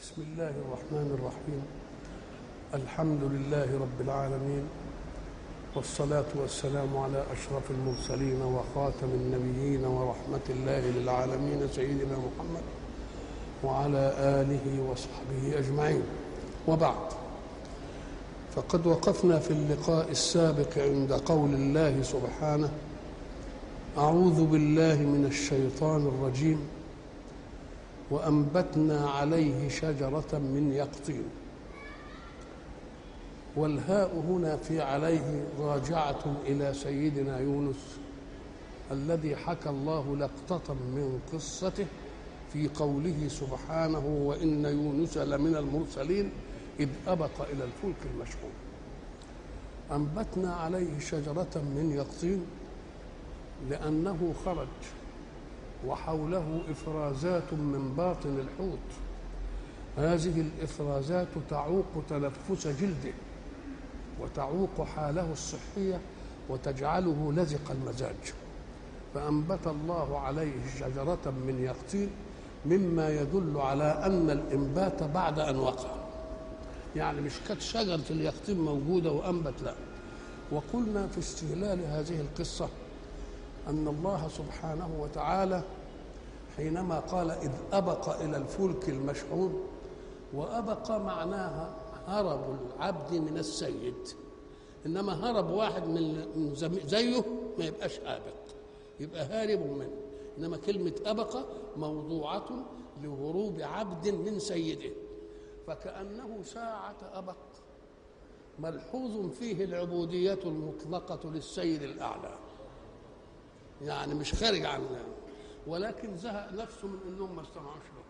بسم الله الرحمن الرحيم الحمد لله رب العالمين والصلاة والسلام على أشرف المرسلين وخاتم النبيين ورحمة الله للعالمين سيدنا محمد وعلى آله وصحبه أجمعين وبعد فقد وقفنا في اللقاء السابق عند قول الله سبحانه أعوذ بالله من الشيطان الرجيم وأنبتنا عليه شجرة من يقطين والهاء هنا في عليه راجعة إلى سيدنا يونس الذي حكى الله لقطة من قصته في قوله سبحانه وإن يونس لمن المرسلين إذ أبق إلى الفلك المشحون أنبتنا عليه شجرة من يقطين لأنه خرج وحوله إفرازات من باطن الحوت هذه الإفرازات تعوق تنفس جلده وتعوق حاله الصحية وتجعله لزق المزاج فأنبت الله عليه شجرة من يقطين مما يدل على أن الإنبات بعد أن وقع يعني مش كانت شجرة اليقطين موجودة وأنبت لا وقلنا في استهلال هذه القصة أن الله سبحانه وتعالى حينما قال إذ أبق إلى الفلك المشحون وأبق معناها هرب العبد من السيد إنما هرب واحد من زيه ما يبقاش آبق يبقى هارب منه إنما كلمة أبق موضوعة لهروب عبد من سيده فكأنه ساعة أبق ملحوظ فيه العبودية المطلقة للسيد الأعلى يعني مش خارج عن ولكن زهق نفسه من انهم ما استمعوش له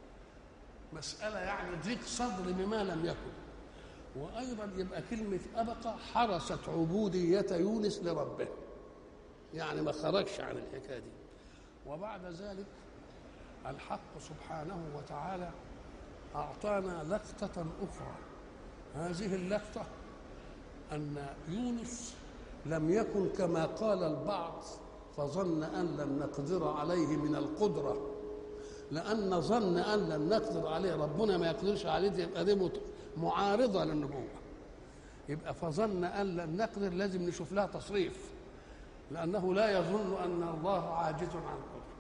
مسألة يعني ضيق صدر بما لم يكن وأيضا يبقى كلمة أبقى حرست عبودية يونس لربه يعني ما خرجش عن الحكاية دي وبعد ذلك الحق سبحانه وتعالى أعطانا لقطة أخرى هذه اللقطة أن يونس لم يكن كما قال البعض فظن أن لن نقدر عليه من القدرة لأن ظن أن لن نقدر عليه ربنا ما يقدرش عليه يبقى دي معارضة للنبوة يبقى فظن أن لن نقدر لازم نشوف لها تصريف لأنه لا يظن أن الله عاجز عن القدرة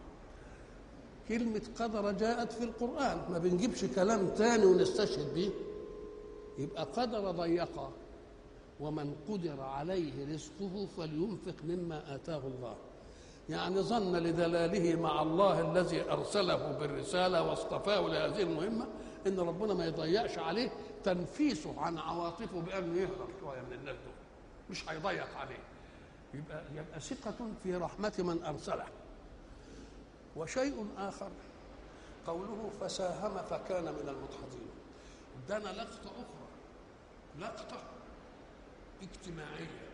كلمة قدر جاءت في القرآن ما بنجيبش كلام تاني ونستشهد به يبقى قدر ضيقا ومن قدر عليه رزقه فلينفق مما آتاه الله يعني ظن لدلاله مع الله الذي ارسله بالرساله واصطفاه لهذه المهمه ان ربنا ما يضيقش عليه تنفيسه عن عواطفه بانه يهرب شويه من الناس دول مش هيضيق عليه يبقى يبقى ثقة في رحمة من أرسله وشيء آخر قوله فساهم فكان من المدحضين دنا لقطة أخرى لقطة اجتماعية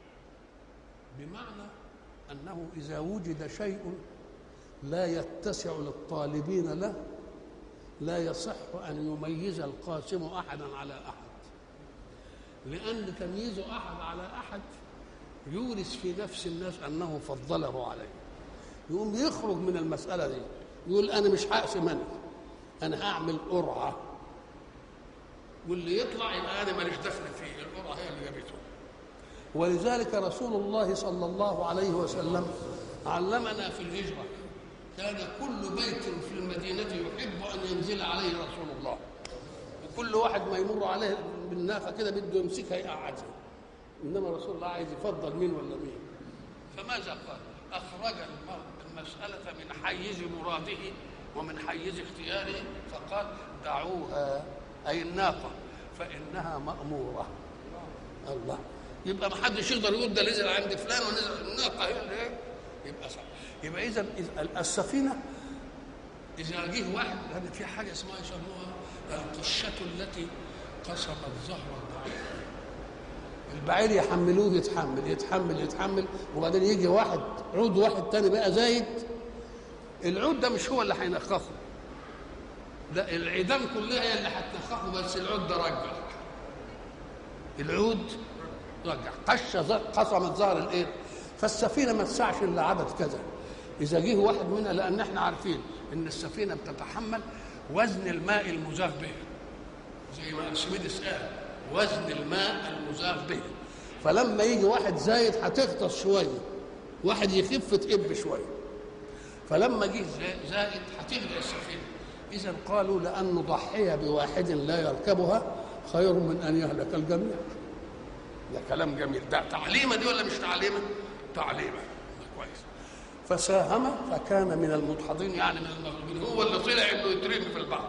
بمعنى أنه إذا وجد شيء لا يتسع للطالبين له لا يصح أن يميز القاسم أحدا على أحد لأن تمييز أحد على أحد يورث في نفس الناس أنه فضله عليه يقوم يخرج من المسألة دي يقول أنا مش هقسم أنا أنا هعمل قرعة واللي يطلع يبقى أنا ماليش دخل فيه القرعة هي اللي جابته ولذلك رسول الله صلى الله عليه وسلم علمنا في الهجرة كان كل بيت في المدينة يحب أن ينزل عليه رسول الله وكل واحد ما يمر عليه بالناقة كده بده يمسكها يقعدها إنما رسول الله عايز يفضل مين ولا مين فماذا قال أخرج المسألة من حيز مراده ومن حيز اختياره فقال دعوها أي الناقة فإنها مأمورة الله يبقى ما حدش يقدر يقول ده نزل عند فلان ونزل الناقه هي اللي يبقى صح يبقى اذا السفينه اذا جه واحد لان في حاجه اسمها يسموها القشه التي قصمت ظهر البعير البعير يحملوه يتحمل يتحمل يتحمل وبعدين يجي واحد عود واحد تاني بقى زايد العود ده مش هو اللي هينخخه لا العيدان كلها هي اللي هتنخخه بس العود ده رجع العود رجع قش قصمت ظهر الايه فالسفينه ما تسعش الا عدد كذا اذا جه واحد منها لان احنا عارفين ان السفينه بتتحمل وزن الماء المزاف به زي ما ارشميدس قال وزن الماء المزاف به فلما يجي واحد زايد هتغطس شويه واحد يخف تقب شويه فلما جه زائد هتغرق السفينه اذا قالوا لان نضحي بواحد لا يركبها خير من ان يهلك الجميع ده كلام جميل ده تعليمه دي ولا مش تعليمه تعليمه كويس فساهم فكان من المدحضين يعني من المغلوبين هو اللي طلع انه يترمي في البحر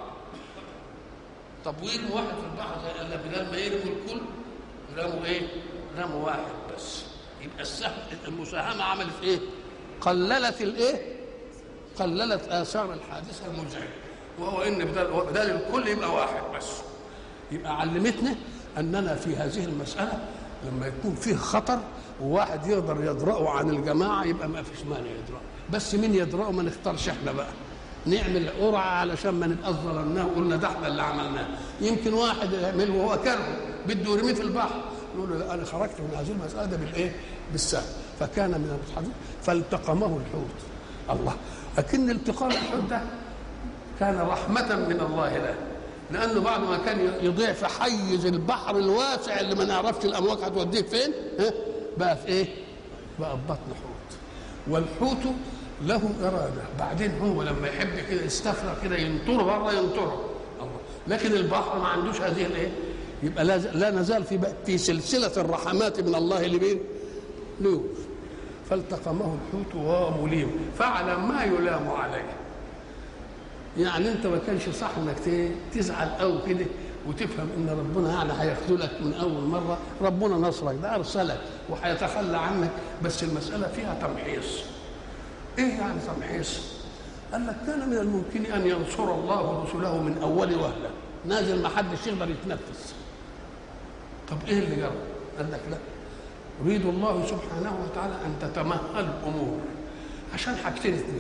طب وين واحد في البحر زي قال بدل ما يرموا الكل رموا ايه؟ رموا واحد بس يبقى السهم المساهمه عملت ايه؟ قللت الايه؟ قللت اثار الحادثه المزعجه وهو ان بدل بدل الكل يبقى واحد بس يبقى علمتنا اننا في هذه المساله لما يكون فيه خطر وواحد يقدر يدرأه عن الجماعه يبقى ما فيش مانع يدرأه بس مين يدرأه ما نختارش احنا بقى نعمل قرعه علشان ما نبقى ظلمناه وقلنا ده احنا اللي عملناه يمكن واحد يعمله وهو كره بده يرميه في البحر يقول له لا انا خرجت من هذه المساله ده بالايه؟ بالسهل فكان من المتحدث فالتقمه الحوت الله لكن التقام الحوت ده كان رحمة من الله له لأنه بعد ما كان يضيع في حيز البحر الواسع اللي ما نعرفش الأمواج هتوديه فين ها بقى في إيه؟ بقى في بطن حوت والحوت له إرادة بعدين هو لما يحب كده يستفرغ كده ينطر بره ينطره الله لكن البحر ما عندوش هذه الإيه؟ يبقى لا, لا نزال في في سلسلة الرحمات من الله لمين؟ ليوسف فالتقمه الحوت وهو مليم فعل ما يلام عليه يعني انت ما كانش صح انك تزعل قوي كده وتفهم ان ربنا يعني هيخذلك من اول مره ربنا نصرك ده ارسلك وهيتخلى عنك بس المساله فيها تمحيص ايه يعني تمحيص قال لك كان من الممكن ان ينصر الله رسله من اول وهله نازل ما حدش يقدر يتنفس طب ايه اللي جرى قال لك لا يريد الله سبحانه وتعالى ان تتمهل الامور عشان حاجتين اثنين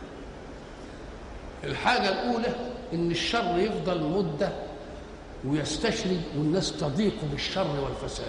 الحاجة الأولى إن الشر يفضل مدة ويستشري والناس تضيق بالشر والفساد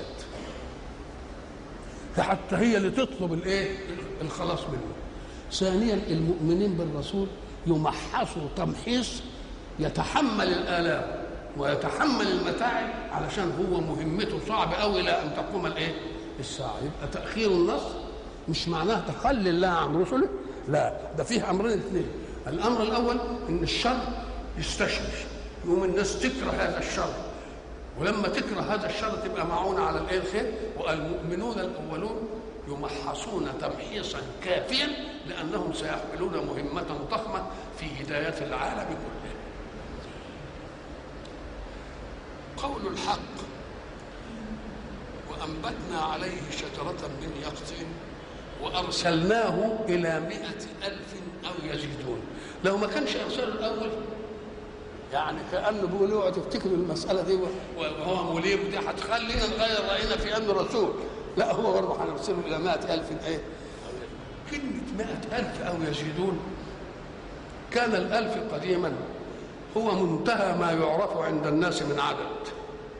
فحتى هي اللي تطلب الايه الخلاص منه ثانيا المؤمنين بالرسول يمحصوا تمحيص يتحمل الآلام ويتحمل المتاعب علشان هو مهمته صعب قوي الى ان تقوم الايه الساعه يبقى تاخير النصر مش معناه تخلي الله عن رسله لا ده فيه امرين اثنين الامر الاول ان الشر يستشري يقوم الناس تكره هذا الشر ولما تكره هذا الشر تبقى معونه على الايه الخير والمؤمنون الاولون يمحصون تمحيصا كافيا لانهم سيحملون مهمه ضخمه في هدايه العالم كله قول الحق وأنبتنا عليه شجرة من يقطين وأرسلناه إلى مئة ألف أو يزيدون لو ما كانش إرسال الأول يعني كأنه بيقول اوعوا تفتكروا المسألة دي وهو مليم دي هتخلينا نغير رأينا في أنه رسول لا هو برضه هنرسله إلى مئة ألف إيه كلمة مئة ألف أو يزيدون كان الألف قديما هو منتهى ما يعرف عند الناس من عدد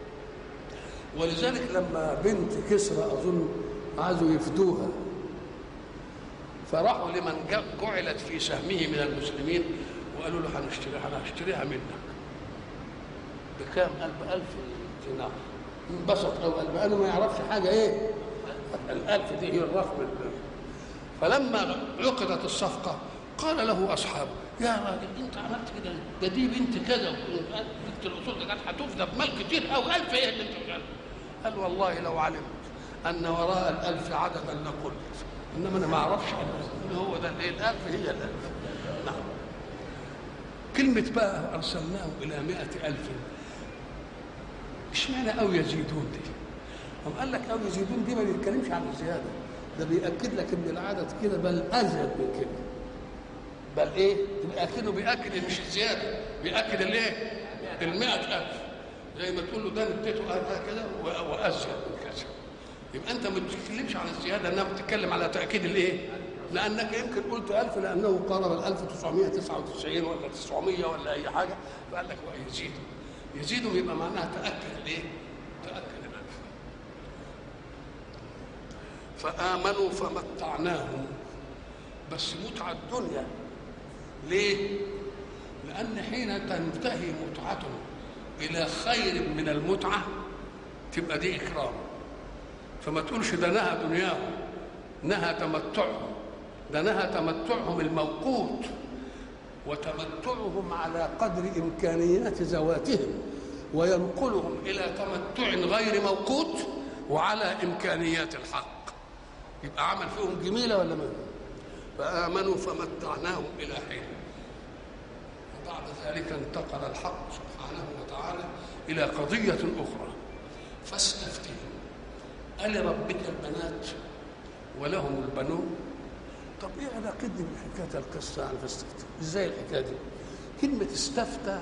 ولذلك لما بنت كسرى اظن عايزوا يفدوها فراحوا لمن جعلت في سهمه من المسلمين وقالوا له هنشتريها هنشتريها منك بكام؟ قال بألف دينار انبسط أو قال أنا ما يعرفش حاجة إيه الألف دي هي الرقم فلما عقدت الصفقة قال له أصحابه يا راجل انت عملت كده ده دي بنت كذا بنت الاصول ده كانت هتفدى بمال كتير قوي ألف ايه اللي انت بتعمله قال والله لو علمت ان وراء الألف عددا لقلت انما انا ما اعرفش ان هو ده الايه الألف هي الألف نعم كلمة بقى أرسلناه إلى مائة ألف اشمعنى أو يزيدون دي؟ هم قال لك أو يزيدون دي ما بيتكلمش عن الزيادة ده بيأكد لك إن العدد كده بل أزيد من كده بل ايه اكنه بياكد مش الزياده بياكد الايه المئة ألف زي ما تقول له ده اديته كده وازيد من كذا يبقى انت ما بتتكلمش عن الزياده انما بتتكلم على تاكيد الايه لانك يمكن قلت 1000 لانه قارب ال 1999 ولا 900 ولا اي حاجه فقال لك يزيد يزيد يبقى معناها تاكد الايه تاكد الالف فامنوا فمتعناهم بس متعه الدنيا ليه؟ لأن حين تنتهي متعته إلى خير من المتعة تبقى دي إكرام فما تقولش ده نهى دنياهم نهى تمتعهم ده نهى تمتعهم الموقوت وتمتعهم على قدر إمكانيات ذواتهم وينقلهم إلى تمتع غير موقوت وعلى إمكانيات الحق يبقى عمل فيهم جميلة ولا ما فآمنوا فمتعناهم إلى حين وبعد ذلك انتقل الحق سبحانه وتعالى إلى قضية أخرى فاستفتهم ألربك البنات ولهم البنون طب ايه علاقتني بحكايه القصه يعني فاستفتي ازاي الحكايه دي كلمه استفتى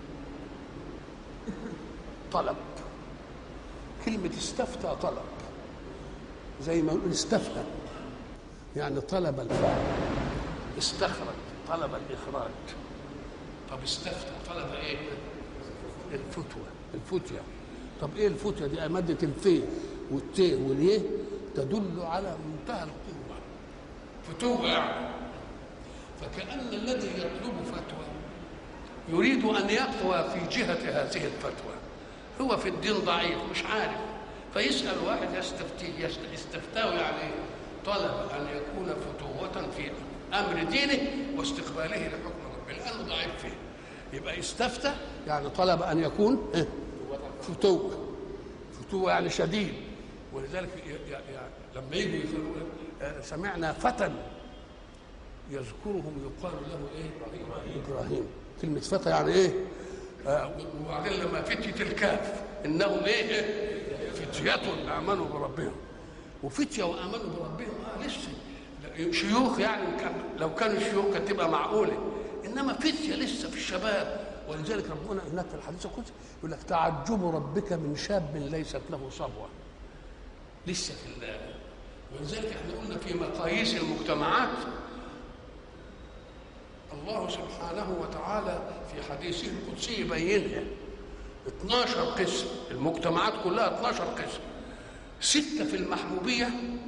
طلب كلمه استفتى طلب زي ما نقول استفهم يعني طلب الفعل استخرج طلب الاخراج طب استفتى طلب ايه الفتوى الفتية طب ايه الفتية دي مادة الفي والتي واليه تدل على منتهى القوة فتوة يعني فكأن الذي يطلب فتوى يريد أن يقوى في جهة هذه الفتوى هو في الدين ضعيف مش عارف فيسأل واحد يستفتيه يستفتاه يعني طلب أن يكون فتوة في أمر دينه واستقباله لحكم ربه لأنه ضعيف فيه يبقى استفتى يعني طلب أن يكون فتوة فتوة يعني شديد ولذلك لما يجوا يقولوا سمعنا فتى يذكرهم يقال له ايه ابراهيم كلمه فتى يعني ايه آه وبعدين لما فتيت الكاف انهم ايه فتية امنوا بربهم وفتية وامنوا بربهم اه لسه شيوخ يعني لو كانوا شيوخ كانت تبقى معقوله انما فتية لسه في الشباب ولذلك ربنا هناك في الحديث القدسي يقول لك تعجب ربك من شاب ليست له صبوه لسه في الله ولذلك احنا قلنا في مقاييس المجتمعات الله سبحانه وتعالى في حديثه القدسي يبينها 12 قسم المجتمعات كلها 12 قسم ستة في المحبوبية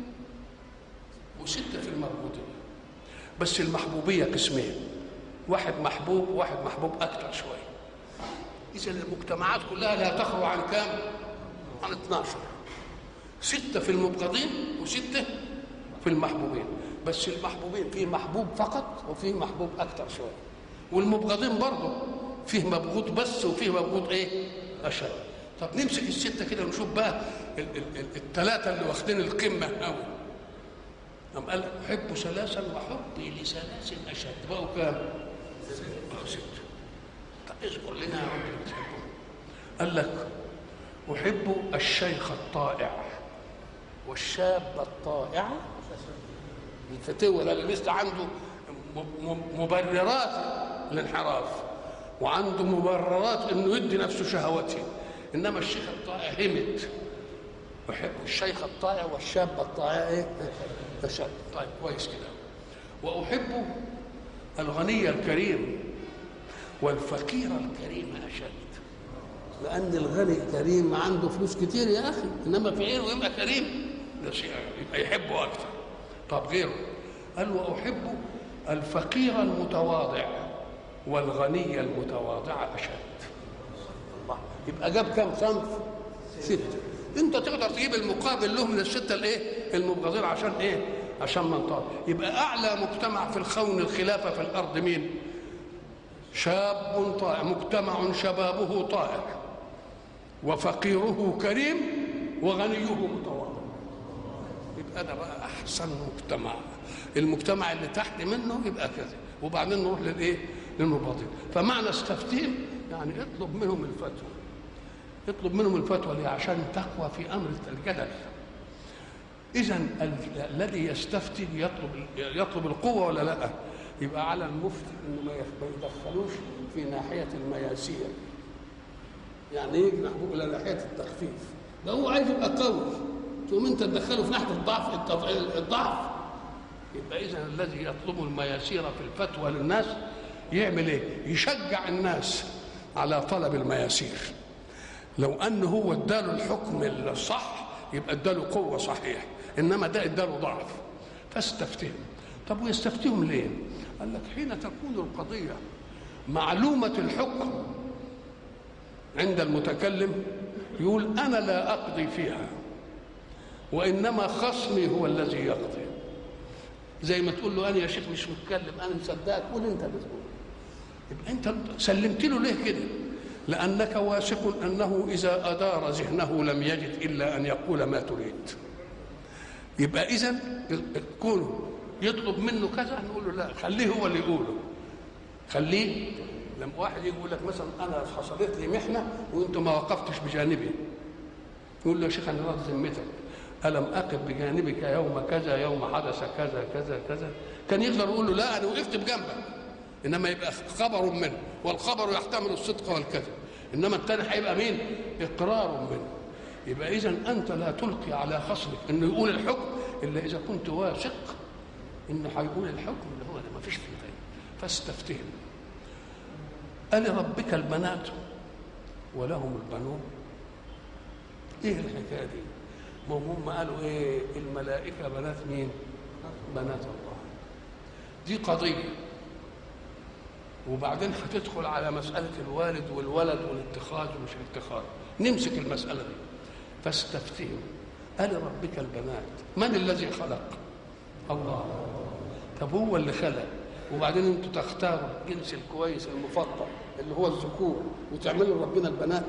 وستة في المربوطية بس المحبوبية قسمين واحد محبوب وواحد محبوب أكثر شوية إذا المجتمعات كلها لا تخلو عن كام؟ عن 12 ستة في المبغضين وستة في المحبوبين بس المحبوبين فيه محبوب فقط وفيه محبوب أكثر شوية والمبغضين برضه فيه مبغوض بس وفيه مبغوض إيه؟ أشد طب نمسك الستة كده ونشوف بقى الثلاثة اللي واخدين القمة قوي قام قال أحب ثلاثا وحبي لثلاث أشد بقوا كام؟ بقوا ستة طب اذكر لنا يا رب بتحبهم قال لك أحب الشيخ الطائع والشاب الطائع الفتوة ده اللي لسه عنده مبررات الانحراف وعنده مبررات انه يدي نفسه شهوته انما الشيخ الطائع همت احب الشيخ الطائع والشاب الطائع ايه فشاب طيب كويس كده واحب الغني الكريم والفقير الكريم اشد لان الغني كريم عنده فلوس كتير يا اخي انما فقير ويبقى كريم ده شيء يبقى يحبه اكثر طب غيره قال واحب الفقير المتواضع والغني المتواضع اشد الله يبقى جاب كم صنف ستة انت تقدر تجيب المقابل له من الستة الايه المبغضين عشان ايه عشان منطقة يبقى اعلى مجتمع في الخون الخلافة في الارض مين شاب طائع مجتمع شبابه طائع وفقيره كريم وغنيه متواضع يبقى ده بقى احسن مجتمع المجتمع اللي تحت منه يبقى كذا وبعدين نروح للايه للمباطن فمعنى استفتيهم يعني اطلب منهم الفتوى اطلب منهم الفتوى ليه عشان تقوى في امر الجدل اذا الذي يستفتي يطلب يطلب القوه ولا لا يبقى على المفتي انه ما يدخلوش في ناحيه المياسير يعني يجنح الى ناحيه التخفيف ده هو عايز يبقى قوي تقوم انت تدخله في ناحيه الضعف الضعف يبقى اذا الذي يطلب المياسير في الفتوى للناس يعمل ايه يشجع الناس على طلب المياسير لو ان هو اداله الحكم الصح يبقى اداله قوه صحيح انما ده اداله ضعف فاستفتهم طب ويستفتهم ليه قال لك حين تكون القضيه معلومة الحكم عند المتكلم يقول أنا لا أقضي فيها وإنما خصمي هو الذي يقضي زي ما تقول له أنا يا شيخ مش متكلم أنا مصدقك قول أنت اللي تقول يبقى أنت سلمت له ليه كده لأنك واثق أنه إذا أدار ذهنه لم يجد إلا أن يقول ما تريد يبقى إذا كونه يطلب منه كذا نقول له لا خليه هو اللي يقوله خليه لما واحد يجي يقول لك مثلا انا حصلت لي محنه وانت ما وقفتش بجانبي يقول له يا شيخ انا راضي ذمتك الم اقف بجانبك يوم كذا يوم حدث كذا كذا كذا كان يقدر يقول له لا انا وقفت بجنبك انما يبقى خبر منه والخبر يحتمل الصدق والكذب انما الثاني هيبقى مين اقرار منه يبقى اذا انت لا تلقي على خصمك انه يقول الحكم الا اذا كنت واثق انه هيقول الحكم اللي هو ما فيش فيه غير فاستفتهم ألربك البنات ولهم البنون ايه الحكايه دي ما هم قالوا ايه الملائكه بنات مين بنات الله دي قضيه وبعدين هتدخل على مساله الوالد والولد والاتخاذ ومش الاتخاذ نمسك المساله دي فاستفتهم ألربك البنات من الذي خلق الله طب هو اللي خلق وبعدين انتوا تختاروا الجنس الكويس المفضل اللي هو الذكور وتعملوا ربنا البنات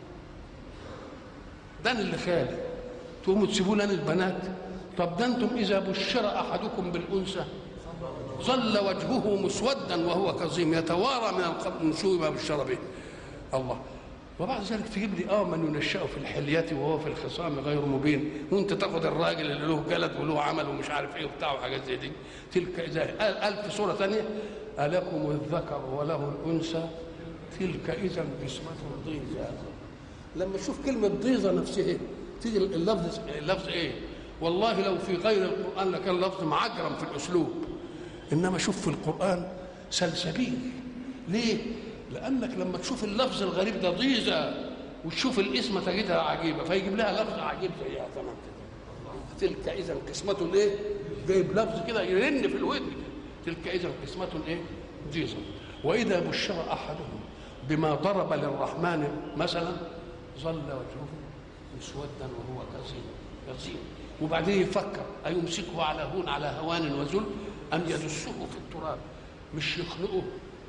ده اللي خالق تقوموا تسيبوا لنا البنات طب ده انتم اذا بشر احدكم بالانثى ظل وجهه مسودا وهو كظيم يتوارى من القبر من سوء ما بشر به الله وبعد ذلك تجيب لي اه من ينشأ في الحلية وهو في الخصام غير مبين وانت تاخد الراجل اللي له جلد وله عمل ومش عارف ايه وبتاع وحاجات زي دي تلك اذا الف سوره ثانيه الكم الذكر وله الانثى تلك اذا قسمه ضيزه لما تشوف كلمه ضيزه نفسها تيجي اللفظ اللفظ ايه والله لو في غير القران لكان لفظ معجرم في الاسلوب انما شوف في القران سلسبيل ليه لانك لما تشوف اللفظ الغريب ده ضيزه وتشوف الاسم تجدها عجيبه فيجيب لها لفظ عجيب زيها تمام تلك اذا قسمه ايه جايب لفظ كده يرن في الودن تلك اذا قسمه ايه ضيزه واذا بشر احدهم بما ضرب للرحمن مثلا ظل وجهه مسودا وهو كظيم كظيم وبعدين يفكر أيمسكه على هون على هوان وذل أم يدسه في التراب مش يخلقه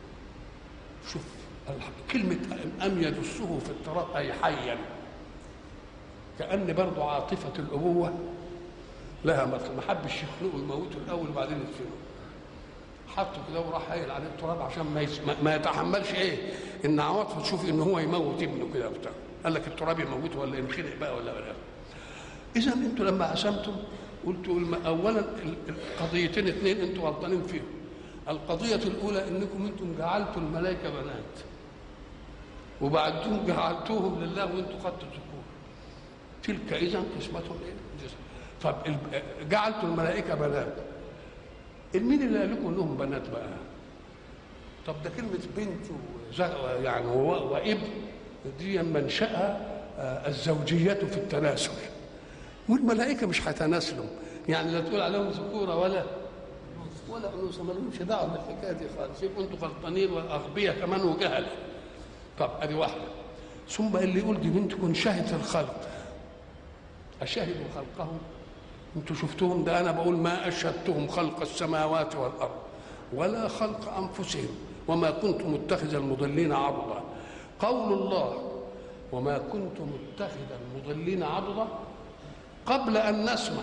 شوف كلمة أم يدسه في التراب أي حيا كأن برضو عاطفة الأبوة لها مثل ما حبش يخلقه يموته الأول وبعدين يدفنه حطه كده وراح هايل عليه التراب عشان ما, يس... ما يتحملش ايه ان عواطفه تشوف ان هو يموت ابنه كده وبتاع قال لك التراب يموته ولا ينخنق بقى ولا ولا اذا انتوا لما قسمتم قلتوا اولا القضيتين اثنين انتوا غلطانين فيهم القضية الأولى أنكم أنتم جعلتوا الملائكة بنات وبعدين جعلتوهم لله وأنتم خدتوا الذكور تلك إذا قسمتهم إيه؟ طب جعلتوا الملائكة بنات مين اللي قال لكم انهم بنات بقى؟ طب ده كلمة بنت يعني وابن دي منشأها الزوجية في التناسل والملائكة مش هيتناسلوا يعني لا تقول عليهم ذكورة ولا ولا انوثه ما لهمش دعوه بالحكايه دي خالص يبقوا انتوا غلطانين واغبياء كمان وجهله طب ادي واحده ثم اللي يقول دي بنتكم شهدت الخلق اشهدوا خلقهم انتوا شفتوهم ده انا بقول ما اشهدتهم خلق السماوات والارض ولا خلق انفسهم وما كنت متخذ المضلين عضدا قول الله وما كنت متخذ المضلين عضدا قبل ان نسمع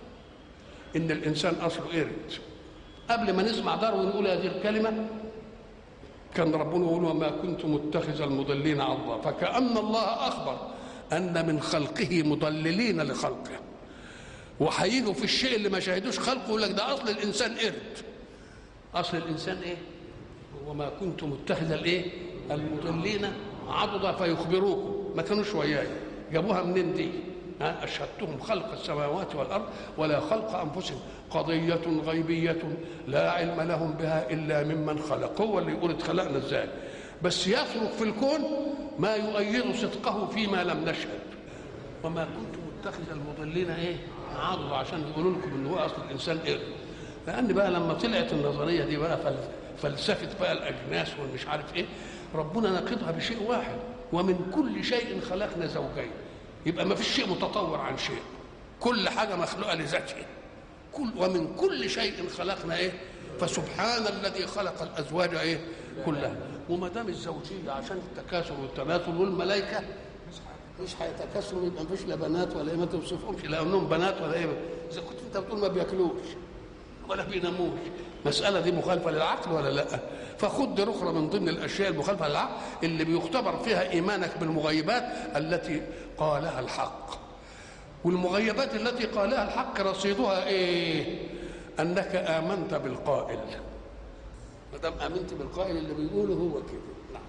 ان الانسان اصله قرد قبل ما نسمع داروين يقول هذه الكلمة كان ربنا يقول وما كنت متخذ المضلين عضا فكأن الله أخبر أن من خلقه مضللين لخلقه وهيجوا في الشيء اللي ما شاهدوش خلقه يقول لك ده أصل الإنسان قرد أصل الإنسان إيه؟ وما كنت متخذ الإيه؟ المضلين عضدا فيخبروكم ما كانوش وياي جابوها منين دي؟ أشهدتهم خلق السماوات والأرض ولا خلق أنفسهم قضية غيبية لا علم لهم بها إلا ممن خلق هو اللي يقول اتخلقنا ازاي بس يصرخ في الكون ما يؤيد صدقه فيما لم نشهد وما كنت متخذ المضلين ايه عضوا عشان يقولوا لكم ان هو اصل الانسان قرد لان بقى لما طلعت النظريه دي بقى فلسفه بقى الاجناس والمش عارف ايه ربنا ناقضها بشيء واحد ومن كل شيء خلقنا زوجين يبقى ما فيش شيء متطور عن شيء كل حاجه مخلوقه لذاتها كل ومن كل شيء خلقنا ايه فسبحان الذي خلق الازواج ايه كلها وما دام الزوجيه عشان التكاثر والتناسل والملائكه مش هيتكاثروا يبقى مفيش لا بنات ولا ايه ما توصفهمش لانهم بنات ولا ايه اذا كنت انت بتقول ما بياكلوش ولا بيناموش المسألة دي مخالفة للعقل ولا لا؟ فخد دي أخرى من ضمن الأشياء المخالفة للعقل اللي بيختبر فيها إيمانك بالمغيبات التي قالها الحق. والمغيبات التي قالها الحق رصيدها إيه؟ أنك آمنت بالقائل. ما دام آمنت بالقائل اللي بيقوله هو كده. نعم.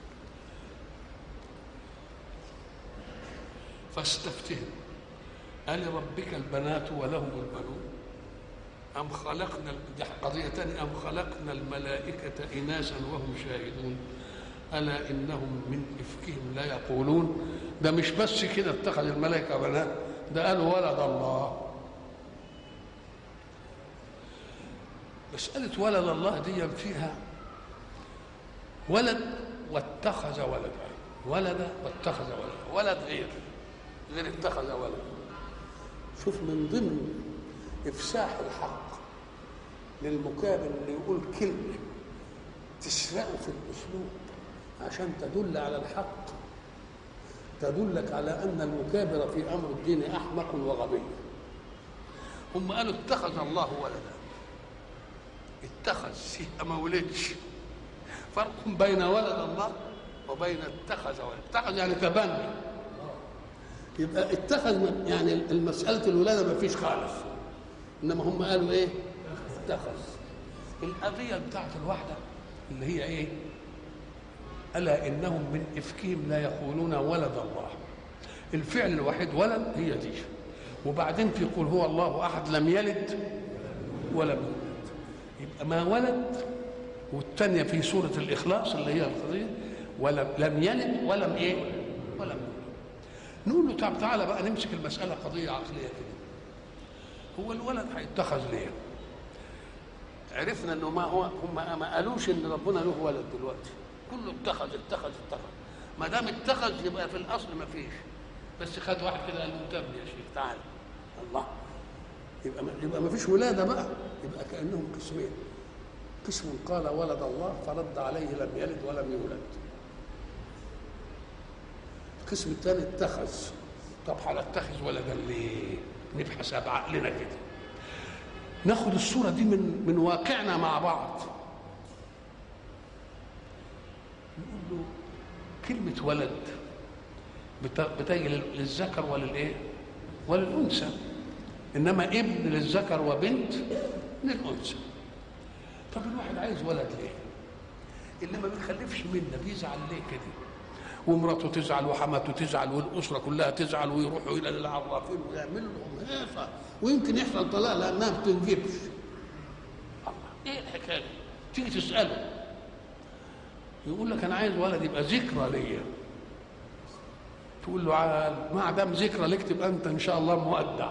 فاستفتهم ألربك البنات ولهم البنون أم خلقنا دي قضية تانية أم خلقنا الملائكة إناسا وهم شاهدون ألا إنهم من إفكهم لا يقولون ده مش بس كده اتخذ الملائكة بنات ده قالوا ولد الله مسألة ولد الله دي فيها ولد واتخذ ولدا ولد واتخذ ولدا ولد غير غير اتخذ ولدا شوف من ضمن افساح الحق للمكابر اللي يقول كلمه تسرقه في الاسلوب عشان تدل على الحق تدلك على ان المكابر في امر الدين احمق وغبي هم قالوا اتخذ الله ولدا اتخذ ما ولدش فرق بين ولد الله وبين اتخذ ولد اتخذ يعني تبني يبقى اتخذ يعني المسألة الولادة ما فيش خالص انما هم قالوا ايه اتخذ القضيه بتاعت الواحده اللي هي ايه الا انهم من افكهم لا يقولون ولد الله الفعل الوحيد ولد هي دي وبعدين في قل هو الله احد لم يلد ولم يولد يبقى ما ولد والثانيه في سوره الاخلاص اللي هي القضيه ولم لم يلد ولم ايه ولم يولد نقول له طب تعالى بقى نمسك المساله قضيه عقليه كده هو الولد هيتخذ ليه؟ عرفنا انه ما هو هم ما قالوش ان ربنا له ولد دلوقتي كله اتخذ اتخذ اتخذ ما دام اتخذ يبقى في الاصل ما فيش بس خد واحد كده قال له انتبه يا شيخ تعالى الله يبقى ما يبقى ما فيش ولاده بقى يبقى كانهم قسمين قسم قال ولد الله فرد عليه لم يلد ولم يولد القسم الثاني اتخذ طب هنتخذ ولدا ليه؟ نبحث بعقلنا كده ناخد الصورة دي من من واقعنا مع بعض نقول له كلمة ولد بتجي للذكر وللايه؟ وللأنثى إنما ابن للذكر وبنت للأنثى طب الواحد عايز ولد ليه؟ اللي ما بيخلفش منا بيزعل ليه كده؟ ومراته تزعل وحماته تزعل والاسره كلها تزعل ويروحوا الى العرافين ويعملوا لهم هيصه ويمكن يحصل طلاق لانها ما بتنجبش الله ايه الحكايه تيجي تساله يقول لك انا عايز ولد يبقى ذكرى ليا تقول له عال ما دام ذكرى لك تبقى انت ان شاء الله مودع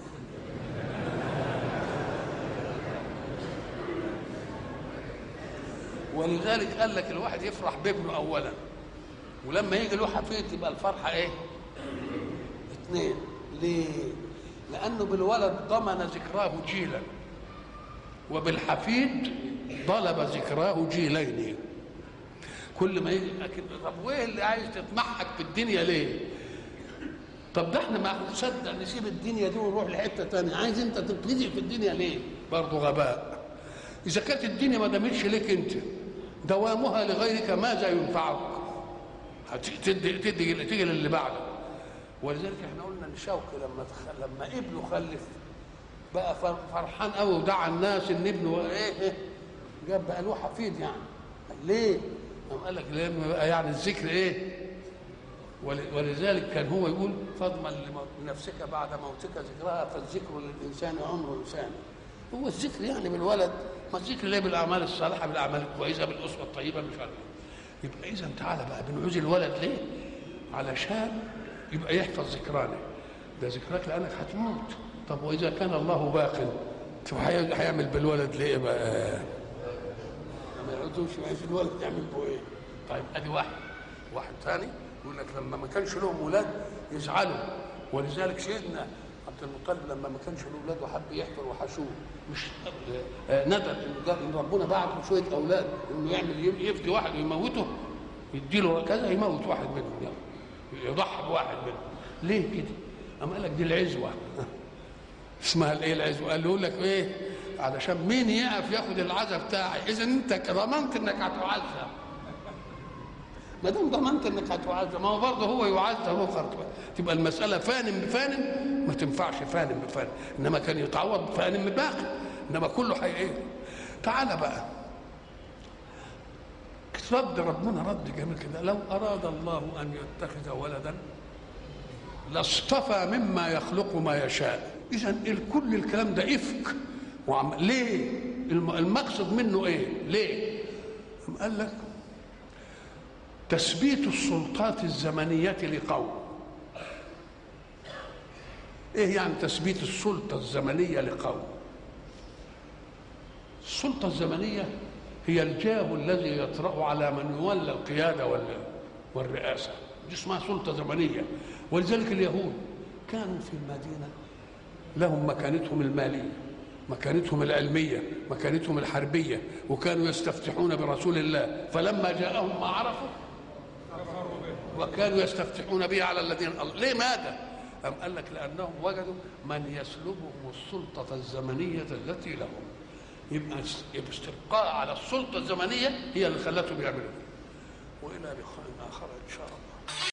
ولذلك قال لك الواحد يفرح بابنه اولا ولما يجي له حفيد تبقى الفرحه ايه؟ اثنين ليه؟ لانه بالولد ضمن ذكراه جيلا وبالحفيد طلب ذكراه جيلين كل ما يجي لكن طب وايه اللي عايز تتمحك في الدنيا ليه؟ طب ده احنا ما نصدق نسيب الدنيا دي ونروح لحته ثانيه عايز انت تبتدئ في الدنيا ليه؟ برضه غباء اذا كانت الدنيا ما دامتش ليك انت دوامها لغيرك ماذا ينفعك؟ تدي تدي تيجي للي بعده ولذلك احنا قلنا ان شوقي لما تخ... لما ابنه خلف بقى فرحان قوي ودعا الناس ان ابنه ايه جاب بقى له حفيد يعني ليه؟ قام قال لك لما بقى يعني الذكر ايه؟ ولذلك كان هو يقول فاضمن لنفسك بعد موتك ذكرها فالذكر للانسان عمر انسان هو الذكر يعني بالولد ما الذكر ليه بالاعمال الصالحه بالاعمال الكويسه بالاسوه الطيبه مش عارف يبقى اذا تعالى بقى بنعوز الولد ليه؟ علشان يبقى يحفظ ذكرانا ده ذكراك لانك هتموت طب واذا كان الله باق شوف هيعمل بالولد ليه بقى؟ ما يعوزوش ما يعوزوش الولد يعمل به ايه طيب ادي واحد واحد ثاني يقول لك لما ما كانش لهم ولاد يزعلوا ولذلك سيدنا عبد المطلب لما ما كانش له اولاد وحب يحفر وحشوه مش آه، ندر انه قال ان ربنا بعت له شويه اولاد انه يعمل يفدي واحد ويموته يديله كذا يموت واحد منهم يعني يضحي بواحد منهم ليه كده؟ أما قال لك دي العزوه اسمها الايه العزوه قال له لك ايه علشان مين يقف ياخد العزا بتاعي اذا انت ضمنت انك هتعزى ما دام ضمنت انك هتعزى ما هو برضه هو يعزى هو خرط تبقى المساله فان بفان ما تنفعش فان بفان انما كان يتعوض فان بباقي انما كله حي ايه تعالى بقى رد ربنا رد جميل كده لو اراد الله ان يتخذ ولدا لاصطفى مما يخلق ما يشاء اذا كل الكلام ده افك وعم ليه الم- المقصد منه ايه ليه أم قال لك تثبيت السلطات الزمنية لقوم ايه يعني تثبيت السلطة الزمنية لقوم السلطة الزمنية هي الجاه الذي يطرأ على من يولى القيادة وال- والرئاسة دي اسمها سلطة زمنية ولذلك اليهود كانوا في المدينة لهم مكانتهم المالية مكانتهم العلمية مكانتهم الحربية وكانوا يستفتحون برسول الله فلما جاءهم ما عرفوا وكانوا يستفتحون به على الذين ليه ماذا؟ أم قال لك لأنهم وجدوا من يسلبهم السلطة الزمنية التي لهم يبقى يبقى استبقاء على السلطة الزمنية هي اللي خلتهم يعملوا وإلى لقاء آخر إن شاء الله